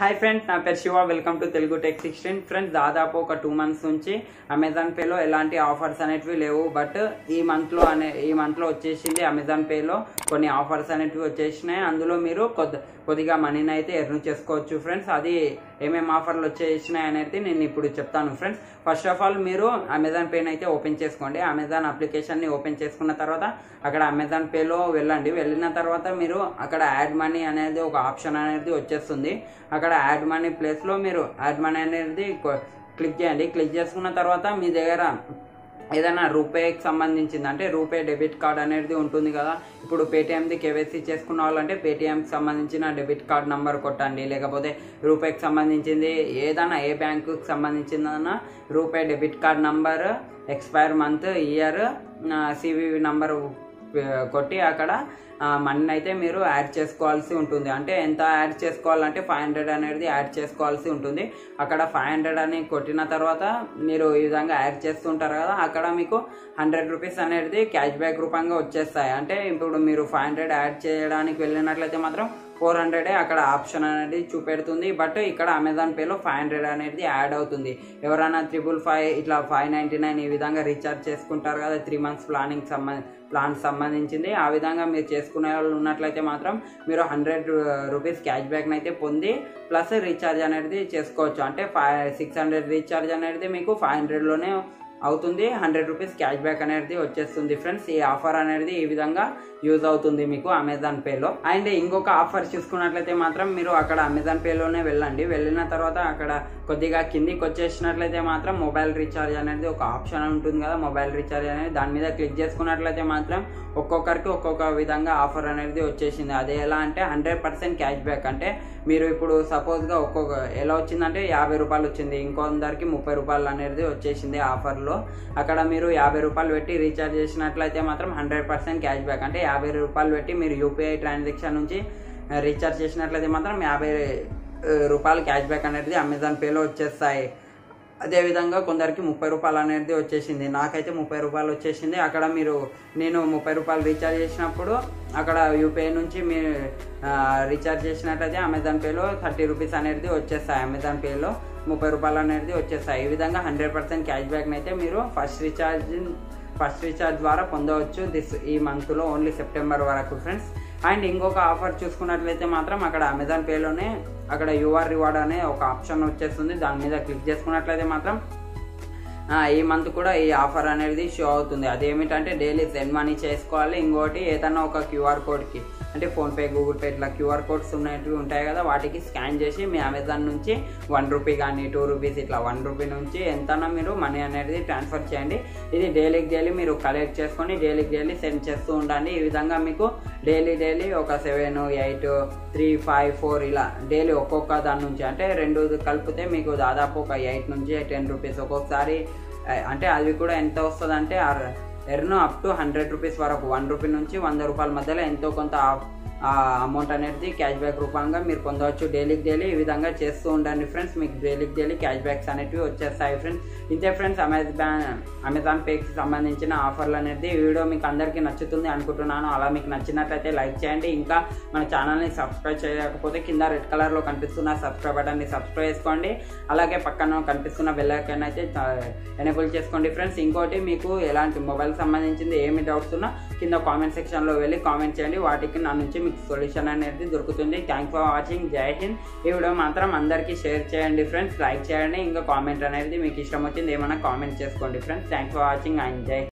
hi friends నా పేరు Shiva welcome to Telugu tech sixteen friends దాదాపు ఒక టూ మంత్స్ నుంచి అమెజాన్ పేలో ఎలాంటి ఆఫర్స్ అనేటివి లేవు బట్ ఈ మంత్లో అనే ఈ మంత్లో వచ్చేసింది అమెజాన్ పేలో కొన్ని ఆఫర్స్ అనేటివి వచ్చేసినాయి అందులో మీరు కొద్ది కొద్దిగా మనీని అయితే ఎర్న్ చేసుకోవచ్చు ఫ్రెండ్స్ అది ఏమేమి ఆఫర్లు వచ్చేసినాయి అనేది నేను ఇప్పుడు చెప్తాను ఫ్రెండ్స్ ఫస్ట్ ఆఫ్ ఆల్ మీరు అమెజాన్ పేని అయితే ఓపెన్ చేసుకోండి అమెజాన్ అప్లికేషన్ని ఓపెన్ చేసుకున్న తర్వాత అక్కడ అమెజాన్ పేలో వెళ్ళండి వెళ్ళిన తర్వాత మీరు అక్కడ యాడ్ మనీ అనేది ఒక ఆప్షన్ అనేది వచ్చేస్తుంది అక్కడ యాడ్ మనీ ప్లేస్లో మీరు యాడ్ మనీ అనేది క్లిక్ చేయండి క్లిక్ చేసుకున్న తర్వాత మీ దగ్గర ఏదైనా రూపేకి సంబంధించింది అంటే రూపే డెబిట్ కార్డ్ అనేది ఉంటుంది కదా ఇప్పుడు పేటిఎంది కేవైసీ చేసుకున్న వాళ్ళంటే పేటిఎంకి సంబంధించిన డెబిట్ కార్డ్ నంబర్ కొట్టండి లేకపోతే రూపేకి సంబంధించింది ఏదైనా ఏ బ్యాంకుకి సంబంధించిందన్నా RuPay debit card number expire month year CVV number కొట్టి అక్కడ మనీ అయితే మీరు యాడ్ చేసుకోవాల్సి ఉంటుంది అంటే ఎంత యాడ్ చేసుకోవాలంటే ఫైవ్ హండ్రెడ్ అనేది యాడ్ చేసుకోవాల్సి ఉంటుంది అక్కడ ఫైవ్ హండ్రెడ్ అని కొట్టిన తర్వాత మీరు ఈ విధంగా యాడ్ చేస్తుంటారు కదా అక్కడ మీకు హండ్రెడ్ రూపీస్ అనేది క్యాష్ బ్యాక్ రూపంగా వచ్చేస్తాయి అంటే ఇప్పుడు మీరు ఫైవ్ హండ్రెడ్ యాడ్ చేయడానికి వెళ్ళినట్లయితే మాత్రం ఫోర్ హండ్రెడే అక్కడ ఆప్షన్ అనేది చూపెడుతుంది బట్ ఇక్కడ అమెజాన్ పేలో ఫైవ్ హండ్రెడ్ అనేది యాడ్ అవుతుంది ఎవరైనా త్రిబుల్ ఫైవ్ ఇట్లా ఫైవ్ నైంటీ నైన్ ఈ విధంగా రీఛార్జ్ చేసుకుంటారు కదా త్రీ మంత్స్ ప్లానింగ్ సంబంధ ప్లాన్ సంబంధించింది ఆ విధంగా మీరు చేసుకునే వాళ్ళు ఉన్నట్లయితే మాత్రం మీరు హండ్రెడ్ రూపీస్ క్యాష్ బ్యాక్ని అయితే పొంది ప్లస్ రీఛార్జ్ అనేది చేసుకోవచ్చు అంటే ఫైవ్ సిక్స్ హండ్రెడ్ రీఛార్జ్ అనేది మీకు ఫైవ్ హండ్రెడ్లోనే అవుతుంది హండ్రెడ్ రూపీస్ క్యాష్ బ్యాక్ అనేది వచ్చేస్తుంది ఫ్రెండ్స్ ఈ ఆఫర్ అనేది ఈ విధంగా యూజ్ అవుతుంది మీకు అమెజాన్ పేలో అండ్ ఇంకొక ఆఫర్ చూసుకున్నట్లయితే మాత్రం మీరు అక్కడ అమెజాన్ పేలోనే వెళ్ళండి వెళ్ళిన తర్వాత అక్కడ కొద్దిగా కిందికి వచ్చేసినట్లయితే మాత్రం మొబైల్ రీఛార్జ్ అనేది ఒక ఆప్షన్ ఉంటుంది కదా మొబైల్ రీఛార్జ్ అనేది దాని మీద క్లిక్ చేసుకున్నట్లయితే మాత్రం ఒక్కొక్కరికి ఒక్కొక్క విధంగా ఆఫర్ అనేది వచ్చేసింది అది ఎలా అంటే హండ్రెడ్ పర్సెంట్ క్యాష్ బ్యాక్ అంటే మీరు ఇప్పుడు సపోజ్గా ఒక్కొక్క ఎలా వచ్చిందంటే యాభై రూపాయలు వచ్చింది ఇంకొందరికి ముప్పై రూపాయలు అనేది వచ్చేసింది ఆఫర్లో అక్కడ మీరు యాభై రూపాయలు పెట్టి రీఛార్జ్ చేసినట్లయితే మాత్రం హండ్రెడ్ పర్సెంట్ క్యాష్ బ్యాక్ అంటే యాభై రూపాయలు పెట్టి మీరు యూపీఐ ట్రాన్సాక్షన్ నుంచి రీఛార్జ్ చేసినట్లయితే మాత్రం యాభై రూపాయలు క్యాష్ బ్యాక్ అనేది అమెజాన్ పేలో వచ్చేస్తాయి అదేవిధంగా కొందరికి ముప్పై రూపాయలు అనేది వచ్చేసింది నాకైతే ముప్పై రూపాయలు వచ్చేసింది అక్కడ మీరు నేను ముప్పై రూపాయలు రీఛార్జ్ చేసినప్పుడు అక్కడ యూపీఐ నుంచి మీరు రీఛార్జ్ చేసినట్లయితే అమెజాన్ పేలో థర్టీ రూపీస్ అనేది వచ్చేస్తాయి అమెజాన్ పేలో ముప్పై రూపాయలు అనేది వచ్చేస్తాయి ఈ విధంగా హండ్రెడ్ పర్సెంట్ క్యాష్ బ్యాక్ని అయితే మీరు ఫస్ట్ రీఛార్జ్ ఫస్ట్ రీఛార్జ్ ద్వారా పొందవచ్చు దిస్ ఈ మంత్లో ఓన్లీ సెప్టెంబర్ వరకు ఫ్రెండ్స్ అండ్ ఇంకొక ఆఫర్ చూసుకున్నట్లయితే మాత్రం అక్కడ అమెజాన్ పేలోనే అక్కడ యూఆర్ రివార్డ్ అనే ఒక ఆప్షన్ వచ్చేస్తుంది దాని మీద క్లిక్ చేసుకున్నట్లయితే మాత్రం ఈ మంత్ కూడా ఈ ఆఫర్ అనేది షో అవుతుంది అదేమిటంటే డైలీ సెండ్ మనీ చేసుకోవాలి ఇంకోటి ఏదన్నా ఒక క్యూఆర్ కోడ్కి అంటే ఫోన్పే గూగుల్ పే ఇట్లా క్యూఆర్ కోడ్స్ ఉన్నవి ఉంటాయి కదా వాటికి స్కాన్ చేసి మీ అమెజాన్ నుంచి వన్ రూపీ కానీ టూ రూపీస్ ఇట్లా వన్ రూపీ నుంచి ఎంతనా మీరు మనీ అనేది ట్రాన్స్ఫర్ చేయండి ఇది డైలీకి డైలీ మీరు కలెక్ట్ చేసుకొని డైలీకి డైలీ సెండ్ చేస్తూ ఉండండి ఈ విధంగా మీకు డైలీ డైలీ ఒక seven eight three five four ఇలా డైలీ ఒక్కొక్క దాని నుంచి అంటే రెండు కలిపితే మీకు దాదాపు ఒక ఎయిట్ నుంచి టెన్ రూపీస్ ఒక్కొక్కసారి అంటే అది కూడా ఎంత వస్తుంది అంటే earn up to hundred rupees వరకు వన్ రూపీ నుంచి వంద రూపాయల మధ్యలో ఎంతో కొంత అమౌంట్ అనేది క్యాష్ బ్యాక్ రూపంగా మీరు పొందవచ్చు డైలీకి డైలీ ఈ విధంగా చేస్తూ ఉండండి ఫ్రెండ్స్ మీకు డైలీకి డైలీ క్యాష్ బ్యాక్స్ అనేటివి వచ్చేస్తాయి ఫ్రెండ్స్ ఇంతే ఫ్రెండ్స్ అమెజాన్ అమెజాన్ పేకి సంబంధించిన ఆఫర్లు అనేది ఈ వీడియో మీకు అందరికీ నచ్చుతుంది అనుకుంటున్నాను అలా మీకు నచ్చినట్లయితే లైక్ చేయండి ఇంకా మన ఛానల్ని సబ్స్క్రైబ్ చేయకపోతే కింద రెడ్ కలర్లో కనిపిస్తున్న సబ్స్క్రైబ్ బటన్ని సబ్స్క్రైబ్ చేసుకోండి అలాగే పక్కన కనిపిస్తున్న బెల్ ఐకాన్ అయితే ఎనేబుల్ చేసుకోండి ఫ్రెండ్స్ ఇంకోటి మీకు ఎలాంటి మొబైల్ సంబంధించింది ఏమి డౌట్స్ ఉన్నా కింద కామెంట్ సెక్షన్లో వెళ్ళి కామెంట్ చేయండి వాటికి నా నుంచి మీకు సొల్యూషన్ అనేది దొరుకుతుంది థ్యాంక్ ఫర్ వాచింగ్ జై హింద్ ఈ వీడియో మాత్రం అందరికీ షేర్ చేయండి ఫ్రెండ్స్ లైక్ చేయండి ఇంకా కామెంట్ అనేది మీకు ఇష్టం వచ్చింది ఏమైనా కామెంట్ చేసుకోండి friends thank for watching and జై